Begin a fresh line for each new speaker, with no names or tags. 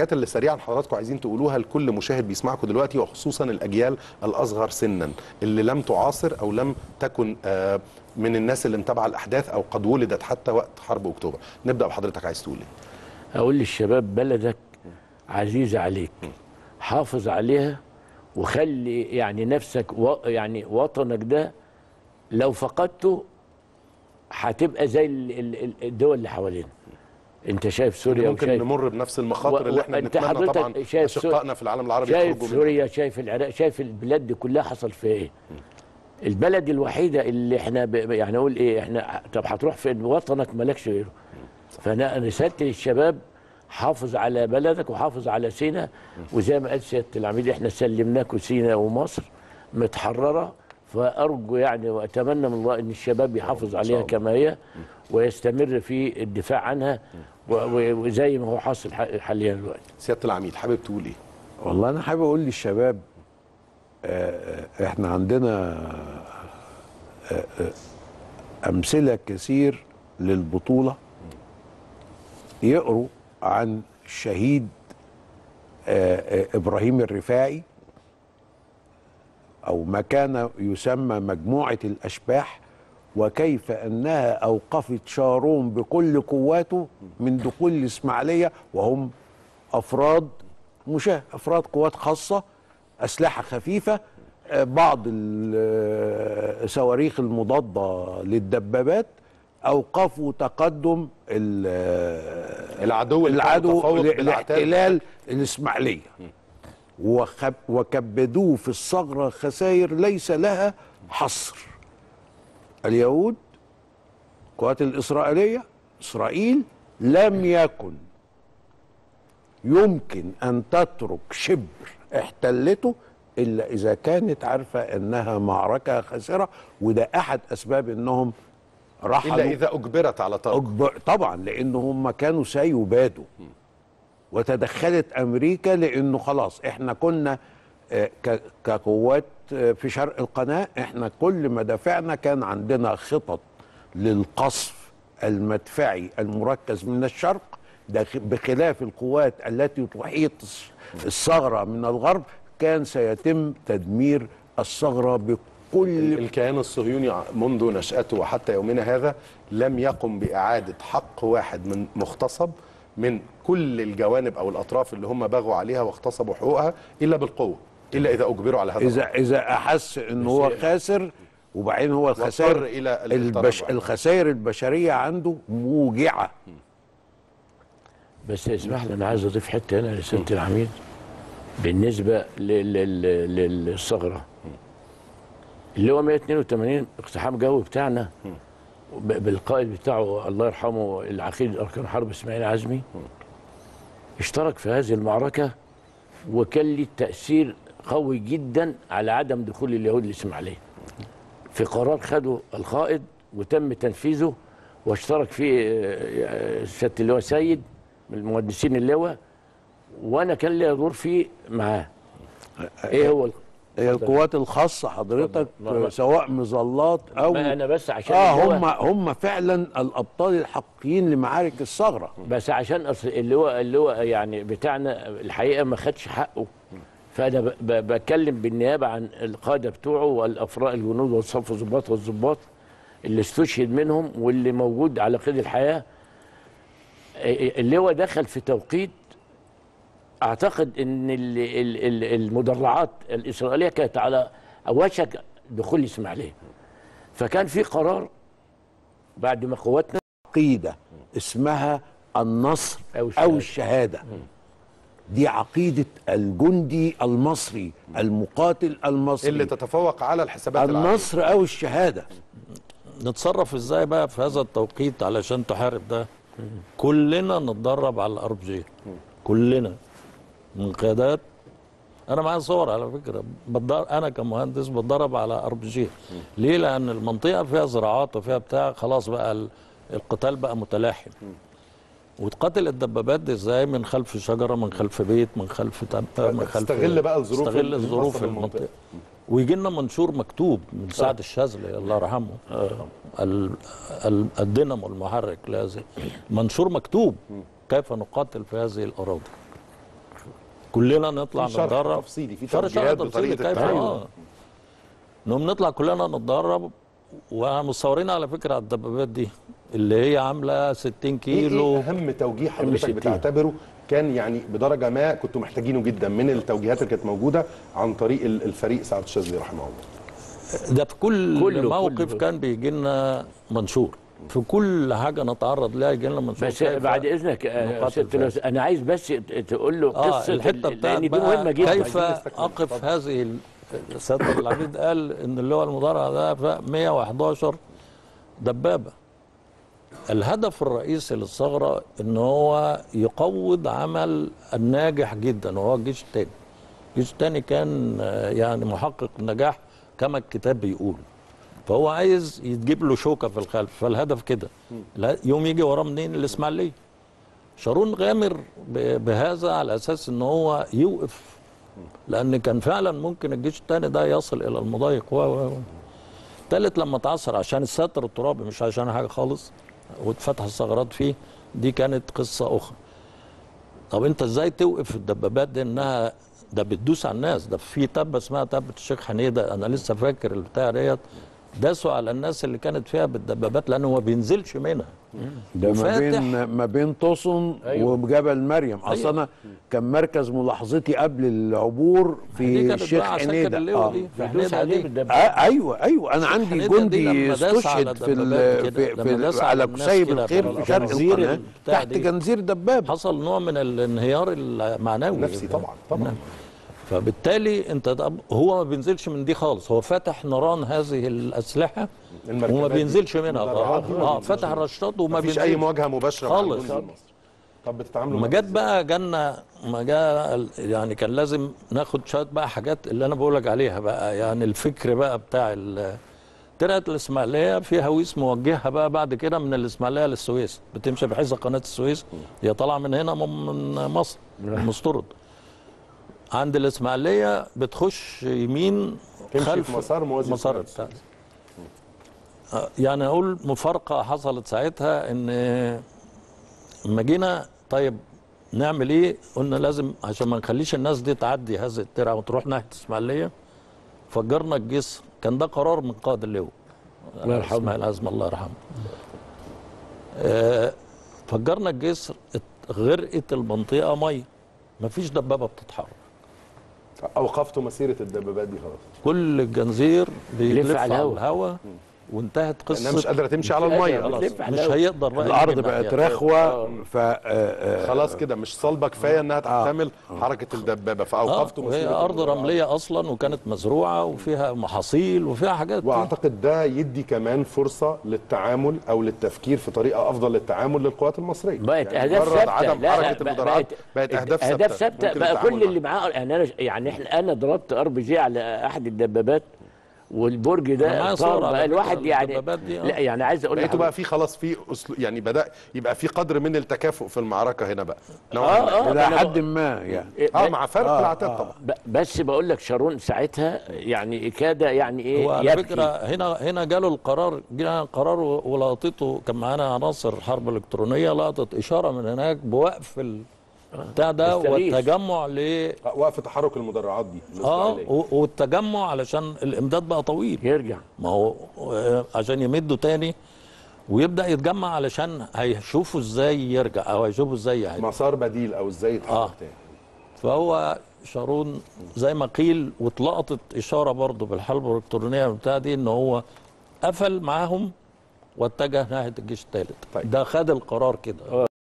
الحاجات اللي سريعا حضراتكم عايزين تقولوها لكل مشاهد بيسمعكم دلوقتي وخصوصا الاجيال الاصغر سنا اللي لم تعاصر او لم تكن آه، من الناس اللي متابعه الاحداث او قد ولدت حتى وقت حرب اكتوبر نبدا بحضرتك عايز تقول ايه
اقول للشباب بلدك عزيزه عليك حافظ عليها وخلي يعني نفسك و يعني وطنك ده لو فقدته هتبقى زي ال- ال- ال- الدول اللي حوالينا انت شايف سوريا
ممكن
وشايف
نمر بنفس المخاطر
و-
اللي احنا
وأنت
بنتمنى
حضرتك
طبعا
شايف سو-
اشقائنا في العالم العربي
شايف
يخرجوا منها.
سوريا شايف العراق شايف البلاد دي كلها حصل فيها ايه البلد الوحيده اللي احنا ب... يعني اقول ايه احنا طب هتروح فين وطنك مالكش غيره فانا رسالتي للشباب حافظ على بلدك وحافظ على سينا وزي ما قال سياده العميد احنا سلمناكم سينا ومصر متحرره فارجو يعني واتمنى من الله ان الشباب يحافظ عليها كما هي ويستمر في الدفاع عنها و- و- وزي ما هو حاصل ح- حاليا دلوقتي
سياده العميد حابب تقول ايه
والله انا حابب اقول للشباب آه، آه، احنا عندنا آه، آه، امثله كثير للبطوله يقروا عن الشهيد آه، آه، ابراهيم الرفاعي او ما كان يسمى مجموعه الاشباح وكيف انها اوقفت شارون بكل قواته من دخول الاسماعيليه وهم افراد مشاه افراد قوات خاصه اسلحه خفيفه آه، بعض الصواريخ المضاده للدبابات اوقفوا تقدم ال-
العدو اللي كان
العدو
متفوق
ل-
بالاعتاد.
لاحتلال الاسماعيليه وخب وكبدوه في الثغره خسائر ليس لها حصر اليهود القوات الاسرائيليه اسرائيل لم يكن يمكن ان تترك شبر احتلته الا اذا كانت عارفه انها معركه خاسره وده احد اسباب انهم رحلوا
الا اذا اجبرت على ترك
أكبر طبعا لان هم كانوا سيبادوا وتدخلت امريكا لانه خلاص احنا كنا آه، ك- كقوات آه، في شرق القناه احنا كل مدافعنا كان عندنا خطط للقصف المدفعي المركز من الشرق ده خ- بخلاف القوات التي تحيط الس- الثغره من الغرب كان سيتم تدمير الثغره بكل
الكيان الصهيوني منذ نشأته وحتى يومنا هذا لم يقم بإعادة حق واحد من مغتصب من كل الجوانب أو الأطراف اللي هم بغوا عليها واغتصبوا حقوقها إلا بالقوة إلا إذا أجبروا على هذا
اذا
الأمر.
اذا احس ان هو خاسر وبعدين هو الخسائر
إلى
البش
التراجع.
الخسائر البشريه عنده موجعه
بس اسمح لي انا عايز اضيف حته هنا لسياده العميد بالنسبه لل- لل- للثغره اللي هو 182 اقتحام جوي بتاعنا ب- بالقائد بتاعه الله يرحمه العقيد اركان حرب اسماعيل عزمي اشترك في هذه المعركه وكان لي تاثير قوي جدا على عدم دخول اليهود الاسماعيليه في قرار خده القائد وتم تنفيذه واشترك فيه آه، سياده اللواء سيد من المهندسين اللواء وانا كان لي دور فيه معاه ايه هو ال-
هي القوات الخاصه حضرتك
لا، لا.
سواء مظلات او
ما انا بس عشان
اه
اللواء-
هم هم فعلا الابطال الحقيقيين لمعارك الثغره
بس عشان اصل اللواء اللواء يعني بتاعنا الحقيقه ما خدش حقه فانا ب- ب- بتكلم بالنيابه عن القاده بتوعه والافراد الجنود والصف الضباط والضباط اللي استشهد منهم واللي موجود على قيد الحياه اللواء دخل في توقيت اعتقد ان ال- ال- ال- المدرعات الاسرائيليه كانت على وشك دخول الاسماعيليه فكان في قرار بعد ما قواتنا
عقيده اسمها النصر
أو
او
الشهادة.
الشهاده دي عقيده الجندي المصري المقاتل المصري
اللي تتفوق على الحسابات العامة.
النصر او الشهاده
نتصرف ازاي بقى في هذا التوقيت علشان تحارب ده كلنا نتدرب على الار بي جي كلنا من قيادات انا معايا صور على فكره بتدر... انا كمهندس بتدرب على ار بي جي ليه لان المنطقه فيها زراعات وفيها بتاع خلاص بقى ال- القتال بقى متلاحم وتقاتل الدبابات دي ازاي من خلف شجره من خلف بيت من خلف تبه من خلف
تستغل بقى الظروف
تستغل
اللي
الظروف
بتحصل في المنطقة.
المنطقه ويجي لنا منشور مكتوب من سعد الشاذلي الله يرحمه ال- ال- الدينامو المحرك لهذه منشور مكتوب كيف نقاتل في هذه الاراضي كلنا نطلع
في شرح
نتدرب
تفصيلي، في
شرح
توجيهات
تفصيلي
بطريقة
كيف
التعامل.
اه انهم نطلع كلنا نتدرب ومصورين على فكره على الدبابات دي اللي هي عامله 60
ايه
كيلو
إيه اهم توجيه حضرتك
60.
بتعتبره كان يعني بدرجه ما كنتوا محتاجينه جدا من التوجيهات اللي كانت موجوده عن طريق ال- الفريق سعد الشاذلي رحمه الله
ده في كل
كله-
موقف
كله.
كان بيجي لنا منشور في كل حاجه نتعرض لها يجي لنا منشور
بس
كيف
بعد اذنك آه،
نقاتل
ست
فيها.
لوس، انا عايز بس ت- تقول له
اه
قصه
الحته
ال-
بتاعت
لان دي
بقى
مهمه جدا
كيف
عايزين نستكمل.
اقف
اتفضل.
هذه ال- سياده العميد قال ان اللي هو المدرع ده ف 111 دبابه الهدف الرئيسي للثغره ان هو يقوض عمل الناجح جدا وهو الجيش الثاني الجيش الثاني كان آه، يعني محقق النجاح كما الكتاب بيقول فهو عايز يتجيب له شوكه في الخلف فالهدف كده لا يوم يجي وراه منين الاسماعيليه شارون غامر ب- بهذا على اساس ان هو يوقف لان كان فعلا ممكن الجيش الثاني ده يصل الى المضايق و و و. تالت لما اتعثر عشان الستر الترابي مش عشان حاجه خالص واتفتح الثغرات فيه دي كانت قصه اخرى طب انت ازاي توقف الدبابات دي انها ده بتدوس على الناس ده في تبه اسمها تبه الشيخ حنيده انا لسه فاكر البتاع ديت داسوا على الناس اللي كانت فيها بالدبابات لانه ما بينزلش منها
ده ما
وفاتح.
بين ما بين طوسن
أيوة.
وجبل مريم اصل
أيوة.
انا كان مركز ملاحظتي قبل العبور
دي
في
كانت
الشيخ
بقى عساكر
حنيده
اللواء دي في
بيدوس
حنيده
عليه
دي
بالدبابة.
آه ايوه ايوه انا عندي
حنيدة دي
جندي
لما داس على
استشهد في ال-
الدبابات
في,
كده،
في
لما داس
على
على الناس
كسيب
كده
الخير
في
في شرق
الجنزير
القناه
البتاع
تحت
دي.
جنزير دباب
حصل نوع من الانهيار المعنوي
نفسي طبعا طبعا
فبالتالي انت ده هو ما بينزلش من دي خالص هو فاتح نيران هذه الاسلحه
المركبات
وما
دي،
بينزلش منها
المدرعات دي ما
اه
بينزلش
فتح
منها.
الرشاط وما
مفيش
بينزلش
اي مواجهه مباشره مع
خالص.
الجندي المصري طب بتتعاملوا
ما
معاه
جت بقى جالنا ما جاء يعني كان لازم ناخد شويه بقى حاجات اللي انا بقول لك عليها بقى يعني الفكر بقى بتاع ال- طلعت الاسماعيليه في هويس موجهه بقى بعد كده من الاسماعيليه للسويس بتمشي بحيث قناه السويس هي طالعه من هنا من من مصر من مسترد عند الاسماعيليه بتخش يمين
تمشي
خلف
في مسار موازي
مسار
لقناة
بتاع آه، يعني اقول مفارقه حصلت ساعتها ان لما جينا طيب نعمل ايه قلنا لازم عشان ما نخليش الناس دي تعدي هذه الترعه وتروح ناحيه الاسماعيليه فجرنا الجسر كان ده قرار من قائد اللواء
الله يرحمه.
اسماعيل عزم الله يرحمه آه، فجرنا الجسر ات- غرقت المنطقه ميه مفيش دبابه بتتحرك
اوقفتوا مسيره الدبابات دي خلاص
كل الجنزير بيلف
على
على
الهوا.
الهواء وانتهت
لانها مش
قصه
قادره تمشي على الميه
خلاص.
خلاص
بتلف على
مش
الهوا.
هيقدر بقى
الارض
يجي
بقت
ناحية.
رخوه ف آه، آه،
خلاص كده مش صلبه كفايه انها تحتمل حركه الدبابه
اه
فاوقفتوا
وهي
مسيره
ارض
المدرعات.
رمليه اصلا وكانت مزروعه وفيها محاصيل وفيها حاجات
واعتقد ده يدي كمان فرصه للتعامل او للتفكير في طريقه افضل للتعامل للقوات المصريه
بقت
يعني
اهداف
مجرد
ثابته
عدم
لا، لا،
حركه
بقى-
المدرعات بقت اهداف ثابته
اهداف ثابته
ممكن
بقى
التعامل
كل اللي
معاها.
معاه يعني انا يعني احنا انا ضربت ار بي جي على احد الدبابات والبرج
أنا معايا
ده
صور
طار
على
بقى
فكرة
الواحد يعني
الدبابات دي، آه.
لا يعني عايز اقول
لقيته
لك
بقى في خلاص في أسلو يعني بدا يبقى في قدر من التكافؤ في المعركه هنا بقى نوعاً ما.
اه اه
الى
أنا
حد
بق-
ما يعني
اه مع فرق
آه،
العتاد
آه.
طبعا
ب- بس بقول لك شارون ساعتها يعني كاد يعني ايه
هو على
يبكي.
فكره هنا هنا جاله القرار جانا قرار و- ولقطته كان معانا عناصر حرب الكترونيه لقطت اشاره من هناك بوقف ال- بتاع ده
التغيير.
والتجمع ل
آه، وقف تحرك المدرعات دي
اه
الإسرائيلية.
و- والتجمع علشان الامداد بقى طويل
يرجع
ما هو آه، عشان يمدوا تاني ويبدا يتجمع علشان هيشوفوا ازاي يرجع او هيشوفوا ازاي يعيد
مسار بديل او ازاي يتحرك
آه.
تاني
فهو شارون زي ما قيل واتلقطت اشاره برضه بالحرب الالكترونيه بتاع دي ان هو قفل معاهم واتجه ناحيه الجيش الثالث
طيب.
ده خد القرار كده